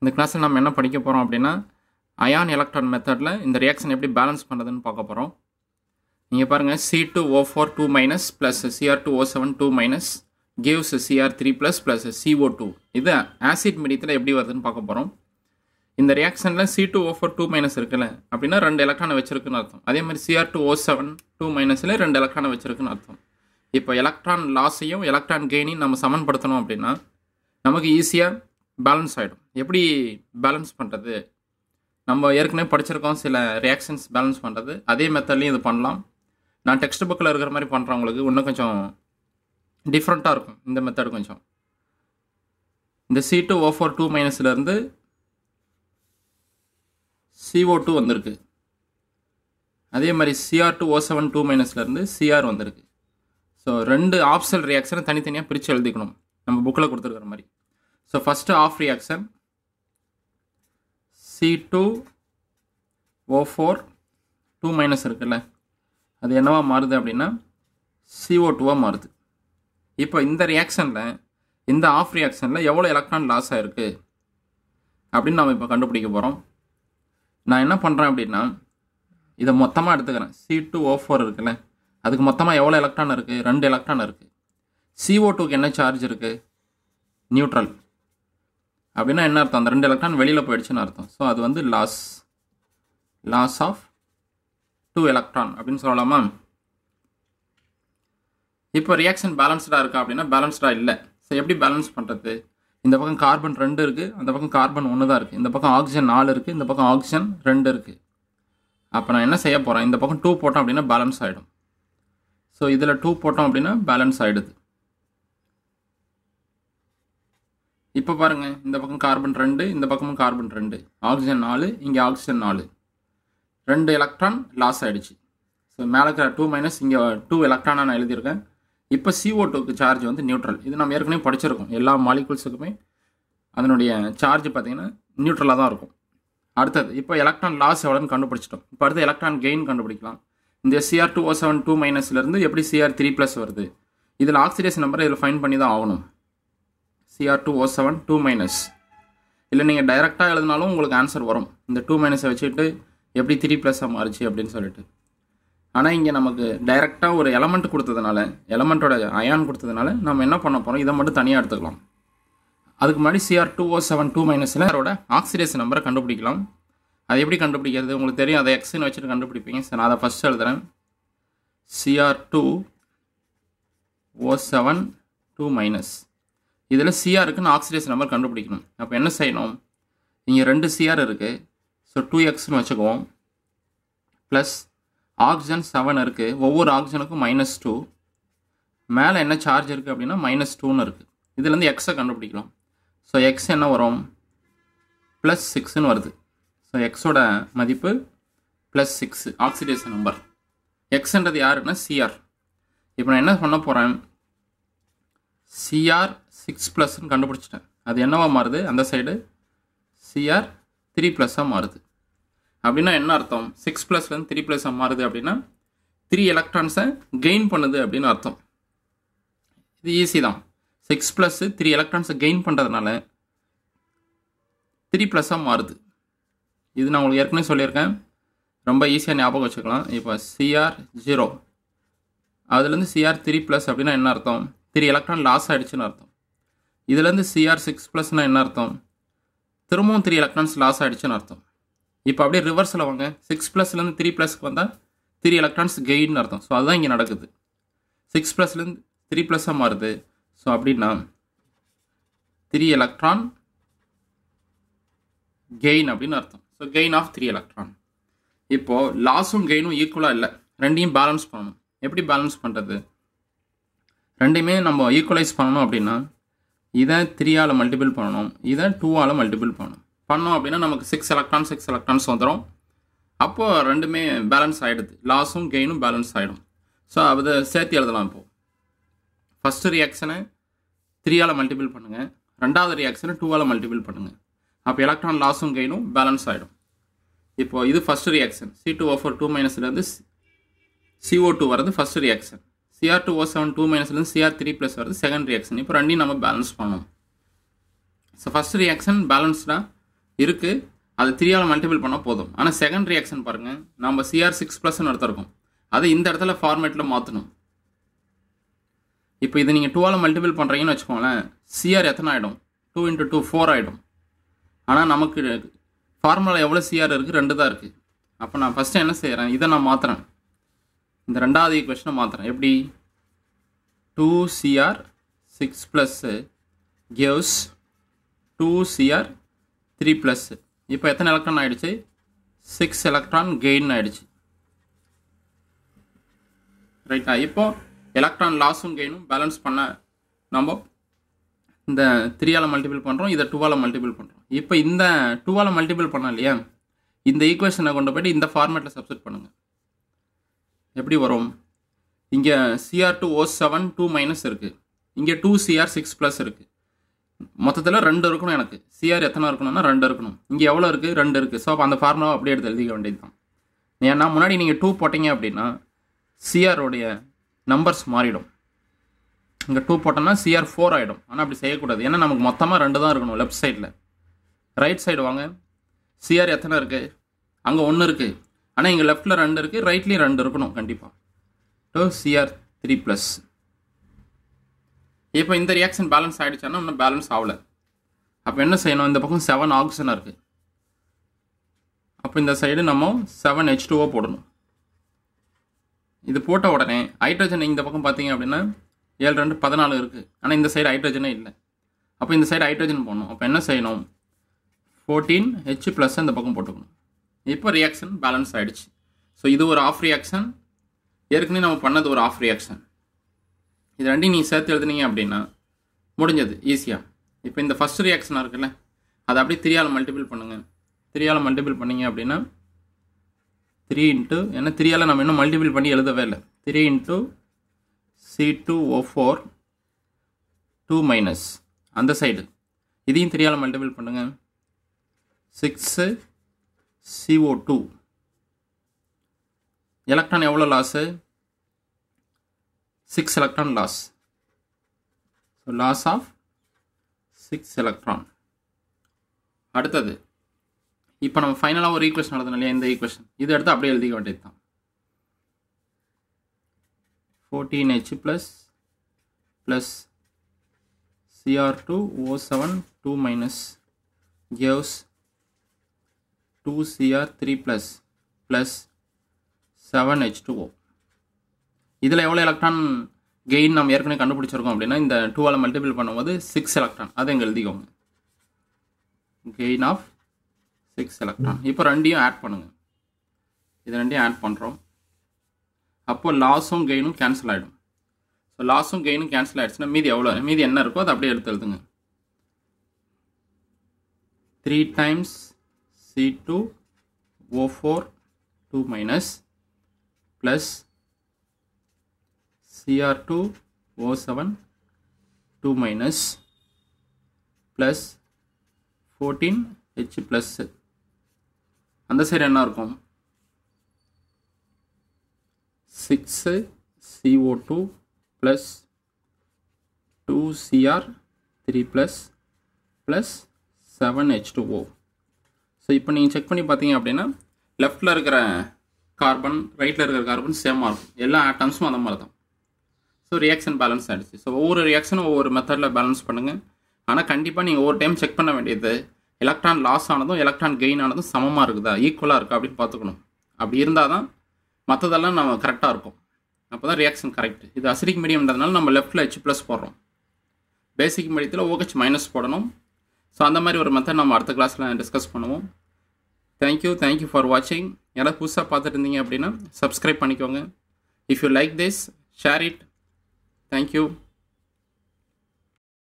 இந்த கிளாஸில் நம்ம என்ன படிக்க போகிறோம் அப்படின்னா அயான் எலக்ட்ரான் மெத்தடில் இந்த ரியாக்ஷன் எப்படி பேலன்ஸ் பண்ணுறதுன்னு பார்க்க போகிறோம் நீங்கள் பாருங்கள் C two O four two minus plus CR two O seven two minus gives CR three plus plus CO two இது ஆசிட் மீடியத்தில் எப்படி வருதுன்னு பார்க்க போகிறோம் இந்த ரியாக்ஷனில் C two O four two minus இருக்குல்ல அப்படின்னா ரெண்டு எலக்ட்ரானை வச்சிருக்குன்னு அர்த்தம் அதே மாதிரி CR two O seven two மைனஸில் ரெண்டு எலக்ட்ரானை வச்சிருக்குன்னு அர்த்தம் இப்போ எலக்ட்ரான் லாஸையும் எலக்ட்ரான் கெயினையும் நம்ம சமன்படுத்தணும் அப்படின்னா நமக்கு ஈஸியாக பேலன்ஸ் ஆகிடும் எப்படி பேலன்ஸ் பண்ணுறது நம்ம ஏற்கனவே படிச்சிருக்கோம் சில ரியாக்ஷன்ஸ் பேலன்ஸ் பண்ணுறது அதே மெத்தட்லையும் இது பண்ணலாம் நான் டெக்ஸ்ட் புக்கில் இருக்கிற மாதிரி பண்ணுறவங்களுக்கு இன்னும் கொஞ்சம் டிஃப்ரெண்ட்டாக இருக்கும் இந்த மெத்தட் கொஞ்சம் இந்த C two O four two மைனஸ்லேருந்து சிஓ டூ வந்திருக்கு அதே மாதிரி CR two O seven two மைனஸ்லேருந்து சிஆர் வந்திருக்கு ஸோ ரெண்டு ஆப்ஷனல் ரியாக்ஷனை தனித்தனியாக பிரித்து எழுதிக்கணும் நம்ம புக்கில் கொடுத்துருக்குற மாதிரி so first of reaction C two O four two minus இருக்குல்ல அது என்னவா மாறுது அப்படின்னா சிஓ டூவாக மாறுது இப்போ இந்த ரியாக்ஷனில் இந்த ஆஃப் ரியாக்ஷனில் எவ்வளோ எலக்ட்ரான் லாஸ் ஆகிருக்கு அப்படின்னு நம்ம இப்போ கண்டுபிடிக்க போகிறோம் நான் என்ன பண்ணுறேன் அப்படின்னா இதை மொத்தமாக எடுத்துக்கிறேன் சி டூ ஓ ஃபோர் இருக்குல்ல அதுக்கு மொத்தமாக எவ்வளோ எலக்ட்ரான் இருக்குது ரெண்டு எலக்ட்ரான் இருக்குது சிஓ டூக்கு என்ன சார்ஜ் இருக்குது நியூட்ரல் அப்படின்னா என்ன அர்த்தம் அந்த ரெண்டு எலக்ட்ரான் வெளியில் போயிடுச்சுன்னு அர்த்தம் ஸோ அது வந்து loss loss of two electron அப்படின்னு சொல்லலாமா இப்போ ரியாக்ஷன் பேலன்ஸ்டாக இருக்கா அப்படின்னா பேலன்ஸ்டாக இல்லை ஸோ எப்படி பேலன்ஸ் பண்ணுறது இந்த பக்கம் கார்பன் ரெண்டு இருக்குது அந்த பக்கம் கார்பன் ஒன்று தான் இருக்குது இந்த பக்கம் ஆக்சிஜன் நாலு இருக்குது இந்த பக்கம் ஆக்சிஜன் ரெண்டு இருக்குது அப்போ நான் என்ன செய்ய போகிறேன் இந்த பக்கம் டூ போட்டோம் அப்படின்னா பேலன்ஸ் ஆகிடும் ஸோ இதில் டூ போட்டோம் அப்படின்னா பேலன்ஸ் ஆகிடுது இப்போ பாருங்கள் இந்த பக்கம் கார்பன் ரெண்டு இந்த பக்கமும் கார்பன் ரெண்டு ஆக்சிஜன் நாலு இங்கே ஆக்சிஜன் நாலு ரெண்டு எலக்ட்ரான் லாஸ் ஆகிடுச்சு ஸோ மேலே இருக்கிற டூ மைனஸ் இங்கே டூ எலக்ட்ரானாக நான் எழுதியிருக்கேன் இப்போ சிஓ டூக்கு சார்ஜ் வந்து நியூட்ரல் இது நம்ம ஏற்கனவே படிச்சிருக்கோம் எல்லா மாலிகுல்ஸுக்குமே அதனுடைய சார்ஜ் பார்த்தீங்கன்னா நியூட்ரலாக தான் இருக்கும் அடுத்தது இப்போ எலக்ட்ரான் லாஸ் எவ்வளோன்னு கண்டுபிடிச்சிட்டோம் இப்போ அடுத்து எலக்ட்ரான் கெயின் கண்டுபிடிக்கலாம் இந்த CR two O seven two மைனஸ்லேருந்து எப்படி சிஆர் த்ரீ ப்ளஸ் வருது இதில் ஆக்சிடேஷன் நம்பரை இதில் ஃபைன் பண்ணி தான் ஆகணும் CR two O seven two minus இல்லை நீங்கள் டைரெக்டாக எழுதினாலும் உங்களுக்கு ஆன்சர் வரும் இந்த டூ மைனஸை வச்சுட்டு எப்படி த்ரீ ப்ளஸ்ஸாக மாறுச்சு அப்படின்னு சொல்லிட்டு ஆனால் இங்கே நமக்கு டைரெக்டாக ஒரு எலமெண்ட் கொடுத்ததுனால எலமெண்ட்டோட அயான் கொடுத்ததுனால நம்ம என்ன பண்ண போகிறோம் இதை மட்டும் தனியாக எடுத்துக்கலாம் அதுக்கு முன்னாடி CR two O seven two மைனஸில் அதோட ஆக்சிடேஷன் நம்பரை கண்டுபிடிக்கலாம் அது எப்படி கண்டுபிடிக்கிறது உங்களுக்கு தெரியும் அதை எக்ஸ்ன்னு வச்சுட்டு கண்டுபிடிப்பீங்க சார் நான் அதை ஃபஸ்ட் எழுதுகிறேன் CR two O seven two minus இதில் சிஆருக்குன்னு ஆக்சிடேஷன் நம்பர் கண்டுபிடிக்கணும் அப்போ என்ன செய்யணும் இங்கே ரெண்டு சிஆர் இருக்குது ஸோ டூ எக்ஸ்னு வச்சுக்குவோம் ப்ளஸ் ஆக்சிஜன் செவன் இருக்குது ஒவ்வொரு ஆக்சிஜனுக்கும் மைனஸ் டூ மேலே என்ன சார்ஜ் இருக்குது அப்படின்னா மைனஸ் டூன்னு இருக்குது இதுலேருந்து எக்ஸை கண்டுபிடிக்கலாம் ஸோ எக்ஸ் என்ன வரும் ப்ளஸ் சிக்ஸ்னு வருது ஸோ எக்ஸோட மதிப்பு ப்ளஸ் சிக்ஸ் ஆக்சிடேஷன் நம்பர் எக்ஸ்ன்றது யாருன்னா சிஆர் இப்போ நான் என்ன பண்ண போகிறேன் சிஆர் சிக்ஸ் ப்ளஸ்ன்னு கண்டுபிடிச்சிட்டேன் அது என்னவா மாறுது அந்த சைடு சிஆர் த்ரீ ப்ளஸ்ஸாக மாறுது அப்படின்னா என்ன அர்த்தம் சிக்ஸ் ப்ளஸ்லேருந்து த்ரீ ப்ளஸ்ஸாக மாறுது அப்படின்னா த்ரீ எலக்ட்ரான்ஸை கெயின் பண்ணுது அப்படின்னு அர்த்தம் இது ஈஸி தான் சிக்ஸ் ப்ளஸ்ஸு த்ரீ எலக்ட்ரான்ஸை கெயின் பண்ணுறதுனால த்ரீ ப்ளஸ்ஸாக மாறுது இது நான் உங்களுக்கு ஏற்கனவே சொல்லியிருக்கேன் ரொம்ப ஈஸியாக ஞாபகம் வச்சுக்கலாம் இப்போ சிஆர் ஜீரோ அதுலேருந்து சிஆர் த்ரீ ப்ளஸ் அப்படின்னா என்ன அர்த்தம் த்ரீ எலக்ட்ரான் லாஸ் ஆகிடுச்சுன்னு அர்த்தம் இதுலேருந்து சிஆர் சிக்ஸ் ப்ளஸ்னால் என்ன அர்த்தம் திரும்பவும் த்ரீ எலக்ட்ரான்ஸ் லாஸ் ஆகிடுச்சுன்னு அர்த்தம் இப்போ அப்படியே ரிவர்ஸில் வாங்க சிக்ஸ் ப்ளஸ்லேருந்து த்ரீ ப்ளஸ்க்கு வந்தால் த்ரீ எலக்ட்ரான்ஸ் கெயின் அர்த்தம் ஸோ அதுதான் இங்கே நடக்குது சிக்ஸ் ப்ளஸ்லேருந்து த்ரீ ப்ளஸ்ஸாக மாறுது ஸோ அப்படின்னா த்ரீ எலக்ட்ரான் கெயின் அப்படின்னு அர்த்தம் so gain of three electron இப்போது லாஸும் கெயினும் ஈக்குவலாக இல்லை ரெண்டையும் பேலன்ஸ் பண்ணணும் எப்படி பேலன்ஸ் பண்ணுறது ரெண்டையுமே நம்ம ஈக்குவலைஸ் பண்ணணும் அப்படின்னா இதை த்ரீயால் மல்டிபிள் பண்ணணும் இதை டூவால் மல்டிபிள் பண்ணணும் பண்ணோம் அப்படின்னா நமக்கு சிக்ஸ் எலக்ட்ரான் சிக்ஸ் எலக்ட்ரான்ஸ் வந்துடும் அப்போது ரெண்டுமே பேலன்ஸ் ஆகிடுது லாஸும் கெயினும் பேலன்ஸ் ஆகிடும் ஸோ அதை சேர்த்து எழுதலாம் இப்போது ஃபஸ்ட்டு ரியாக்ஷனை த்ரீயால் மல்டிபிள் பண்ணுங்கள் ரெண்டாவது ரியாக்ஷனை டூவால் மல்டிபிள் பண்ணுங்கள் அப்போ எலக்ட்ரான் லாஸும் கெயினும் பேலன்ஸ் ஆகிடும் இப்போது இது first reaction C two O four two மைனஸ்லேருந்து சிஓ டூ வரது first reaction CR two O seven two மைனஸ்லேருந்து சிஆர் த்ரீ ப்ளஸ் வருது செகண்ட் ரியாக்ஷன் இப்போ ரெண்டையும் நம்ம பேலன்ஸ் பண்ணணும் ஸோ ஃபஸ்ட் ரியாக்ஷன் பேலன்ஸ்டாக இருக்குது அது த்ரீயால் மல்டிபிள் பண்ணால் போதும் ஆனால் செகண்ட் ரியாக்ஷன் பாருங்கள் நம்ம சிஆர் சிக்ஸ் ப்ளஸ்ன்னு எடுத்திருக்கோம் அதை இந்த இடத்துல ஃபார்மேட்டில் மாற்றணும் இப்போ இது நீங்கள் டூவால் மல்டிபிள் பண்ணுறீங்கன்னு வச்சுக்கோங்களேன் சிஆர் எத்தனை ஆகிடும் டூ இன்ட்டு டூ ஃபோர் ஆகிடும் ஆனால் நமக்கு ஃபார்முலா எவ்வளோ சிஆர் இருக்குது ரெண்டு தான் இருக்குது அப்போ நான் ஃபஸ்ட்டு என்ன செய்கிறேன் இதை நான் மாற்றுறேன் இந்த ரெண்டாவது ஈக்குவேஷனை மாற்றுறேன் எப்படி two CR six plus gives two CR three plus இப்போ எத்தனை எலக்ட்ரான் ஆகிடுச்சு சிக்ஸ் எலக்ட்ரான் கெயின் ஆகிடுச்சு ரைட்டா இப்போ எலக்ட்ரான் லாஸும் கெயினும் பேலன்ஸ் பண்ண நம்ம இந்த த்ரீயால் மல்டிபிள் பண்ணுறோம் இதை டூவால் மல்டிபிள் பண்ணுறோம் இப்போ இந்த டூவால் மல்டிபிள் பண்ணோம் இல்லையா இந்த ஈக்குவேஷனை கொண்டு போய்ட்டு இந்த ஃபார்மேட்டில் சப்ஸ்டிட் பண்ணுங்கள் எப்படி வரும் இங்கே CR two O seven two minus இருக்குது இங்கே டூ சிஆர் சிக்ஸ் ப்ளஸ் இருக்குது மொத்தத்தில் ரெண்டு இருக்கணும் எனக்கு சிஆர் எத்தனை இருக்கணும்னா ரெண்டு இருக்கணும் இங்கே எவ்வளோ இருக்குது ரெண்டு இருக்குது ஸோ அப்போ அந்த ஃபார்முலாவை அப்படியே எடுத்து எழுதிக்க வேண்டியது தான் ஏன்னா முன்னாடி நீங்கள் டூ போட்டீங்க அப்படின்னா சிஆருடைய நம்பர்ஸ் மாறிடும் இங்கே டூ போட்டோம்னா சிஆர் ஃபோர் ஆகிடும் ஆனால் அப்படி செய்யக்கூடாது ஏன்னா நமக்கு மொத்தமாக ரெண்டு தான் இருக்கணும் லெஃப்ட் சைடில் ரைட் சைடு வாங்க சிஆர் எத்தனை இருக்குது அங்கே ஒன்று இருக்குது ஆனால் இங்கே லெஃப்ட்டில் ரெண்டு இருக்குது ரைட்லேயும் ரெண்டு இருக்கணும் கண்டிப்பாக டூ சிஆர் த்ரீ ப்ளஸ் இப்போ இந்த ரியாக்ஷன் பேலன்ஸ் ஆகிடுச்சானா இன்னும் பேலன்ஸ் ஆகலை அப்போ என்ன செய்யணும் இந்த பக்கம் செவன் ஆக்சிஜனாக இருக்குது அப்போ இந்த சைடு நம்ம செவன் ஹெச் டூஓ போடணும் இது போட்ட உடனே ஹைட்ரஜன் இந்த பக்கம் பார்த்தீங்க அப்படின்னா ஏழு ரெண்டு பதினாலு இருக்குது ஆனால் இந்த சைடு ஹைட்ரஜனே இல்லை அப்போ இந்த சைடு ஹைட்ரஜன் போடணும் அப்போ என்ன செய்யணும் ஃபோர்டீன் ஹெச் ப்ளஸ் இந்த பக்கம் போட்டுக்கணும் இப்போ ரியாக்ஷன் பேலன்ஸ் ஆகிடுச்சு ஸோ இது ஒரு ஆஃப் ரியாக்ஷன் ஏற்கனவே நம்ம பண்ணது ஒரு ஆஃப் ரியாக்ஷன் இது ரெண்டையும் நீங்கள் சேர்த்து எழுதுனீங்க அப்படின்னா முடிஞ்சது ஈஸியாக இப்போ இந்த ஃபஸ்ட் ரியாக்ஷனாக இருக்குல்ல அதை அப்படியே த்ரீயால் மல்டிபிள் பண்ணுங்கள் த்ரீயால் மல்டிபிள் பண்ணீங்க அப்படின்னா த்ரீ இன்ட்டு ஏன்னா த்ரீயால் நம்ம இன்னும் மல்டிபிள் பண்ணி எழுதவே இல்லை three into C two O four two minus அந்த சைடு இதையும் த்ரீயால் மல்டிபிள் பண்ணுங்கள் சிக்ஸு சிஓ டூ எலக்ட்ரான் எவ்வளோ loss six electron loss so loss of six electron அடுத்தது இப்போ நம்ம ஃபைனலாக ஒரு ஈக்குவேஷன் எழுதணும் இல்லையா இந்த ஈக்குவேஷன் இது எடுத்து அப்படியே எழுதிக்க வேண்டியது தான் fourteen H plus plus CR two O seven two minus gives two CR three plus plus seven H two O இதில் எவ்வளோ எலக்ட்ரான் கெயின் நம்ம ஏற்கனவே கண்டுபிடிச்சிருக்கோம் அப்படின்னா இந்த டூவால் மல்டிபிள் பண்ணும்போது சிக்ஸ் எலக்ட்ரான் அதை இங்கே எழுதிக்கோங்க கெயின் ஆஃப் சிக்ஸ் எலக்ட்ரான் இப்போ ரெண்டையும் ஆட் பண்ணுங்கள் இது ரெண்டையும் ஆட் பண்ணுறோம் அப்போது லாஸும் கெயினும் கேன்சல் ஆகிடும் ஸோ லாஸும் கெயினும் கேன்சல் ஆகிடுச்சுன்னா மீதி எவ்வளோ மீதி என்ன இருக்கோ அதை அப்படியே எடுத்து எழுதுங்க three times C two O four two minus plus Cr2 O7 2 minus plus 14 H plus அந்த சைடு என்ன இருக்கும் six CO two plus two CR three plus plus seven H two O so இப்போ நீங்கள் செக் பண்ணி பார்த்தீங்க அப்படின்னா லெஃப்டில் இருக்கிற கார்பன் ரைட்டில் இருக்கிற கார்பன் சேமாக இருக்கும் எல்லா ஆட்டம்ஸும் அந்த மாதிரி தான் ஸோ ரியாக்ஷன் பேலன்ஸ் ஆகிடுச்சு ஸோ ஒவ்வொரு ரியாக்ஷனும் ஒவ்வொரு மெத்தடில் பேலன்ஸ் பண்ணுங்கள் ஆனால் கண்டிப்பாக நீங்கள் ஒவ்வொரு டைம் செக் பண்ண வேண்டியது எலக்ட்ரான் லாஸ் ஆனதும் எலக்ட்ரான் கெயின் ஆனதும் சமமாக இருக்குதா ஈக்குவலாக இருக்கா அப்படின்னு பார்த்துக்கணும் அப்படி இருந்தால் தான் மற்றதெல்லாம் நம்ம கரெக்டாக இருக்கும் அப்போ தான் ரியாக்ஷன் கரெக்ட் இது அசிடிக் மீடியம்ன்றதுனால நம்ம லெஃப்ட்டில் ஹெச் ப்ளஸ் போடுறோம் பேசிக் மீடியத்தில் ஓகச் மைனஸ் போடணும் ஸோ அந்த மாதிரி ஒரு மெத்தட் நம்ம அடுத்த கிளாஸில் டிஸ்கஸ் பண்ணுவோம் தேங்க்யூ தேங்க்யூ ஃபார் வாட்சிங் யாராவது புதுசாக பார்த்துட்டு இருந்தீங்க அப்படின்னா சப்ஸ்கிரைப் பண்ணிக்கோங்க if you like this share it Thank you.